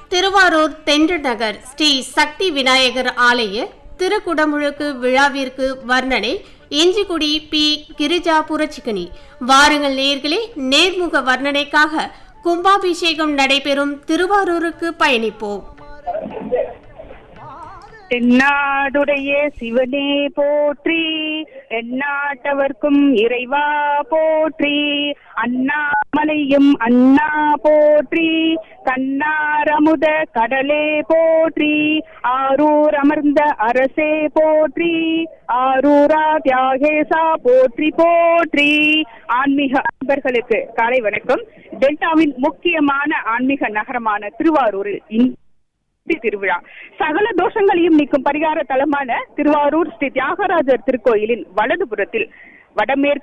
திருவாரூர் தென்று நகர் ஸ்ரீ சக்தி விநாயகர் ஆலய திருக்குடமுழுக்கு விழாவிற்கு வர்ணனை இஞ்சிக்குடி பி கிரிஜா புரட்சிக்கணி வாருங்கள் நேர்களே நேர்முக வர்ணனைக்காக கும்பாபிஷேகம் நடைபெறும் திருவாரூருக்கு பயணிப்போம் தென்னாடுடைய சிவனே போற்றி எந்நாட்டவர்க்கும் இறைவா போற்றி அண்ணாமலையும் அண்ணா போற்றி கண்ணாரமுத கடலே போற்றி ஆரூர் அமர்ந்த அரசே போற்றி ஆரூரா தியாகேசா போற்றி போற்றி ஆன்மீக அன்பர்களுக்கு காலை வணக்கம் டெல்டாவின் முக்கியமான ஆன்மீக நகரமான திருவாரூரில் இந்த ஸ்ரீ திருவிழா சகல தோஷங்களையும் நீக்கும் பரிகார தலமான திருவாரூர் ஸ்ரீ தியாகராஜர் திருக்கோயிலின் வலதுபுறத்தில் வடமேற்கு